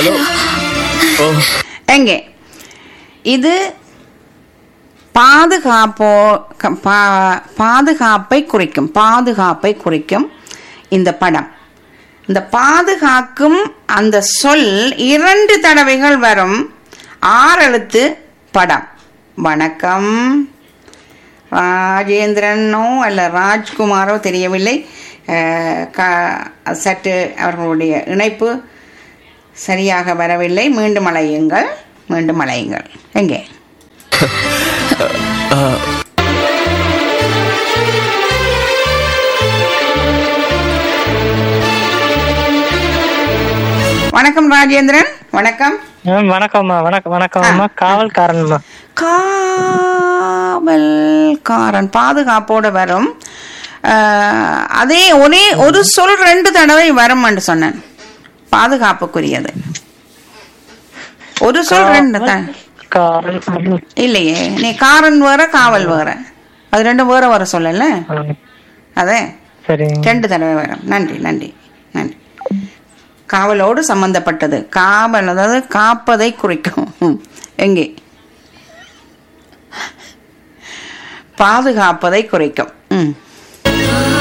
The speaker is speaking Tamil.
ஹலோ ஓ எங்கே இது பாதுகாப்போ க- பா- பாதுகாப்பை குறிக்கும் பாதுகாப்பை குறிக்கும் இந்த படம் இந்த பாதுகாக்கும் அந்த சொல் இரண்டு தடவைகள் வரும் ஆறெழுத்து படம் வணக்கம் ராஜேந்திரனோ அல்ல ராஜ்குமாரோ தெரியவில்லை அஹ், க- சற்று அவர்களுடைய இணைப்பு சரியாக வரவில்லை மீண்டும் அலையுங்கள் மீண்டும் அலையுங்கள் எங்கே வணக்கம் ராஜேந்திரன் வணக்கம் ம், வணக்கம்மா வணக்கம் வணக்கம் அம்மா காவல்காரன்மா காவல்காரன் பாதுகாப்போட வரும் அஹ், அதே ஒரே ஒரு சொல் ரெண்டு தடவை வரும் என்று சொன்னேன் பாதுகாப்புக்குரியது ஒரு சொல் ரெண்டு த- காரன் இல்லையே நீ காரன் வேற காவல் வேற அது ரெண்டும் வேற வர சொல்லல ம், அதே சரிங்க ரெண்டு தடவை வரும் நன்றி நன்றி நன்றி காவலோடு சம்பந்தப்பட்டது காவல் அதாவது காப்பதை குறிக்கும் ம். எங்கே பாதுகாப்பதை குறைக்கும்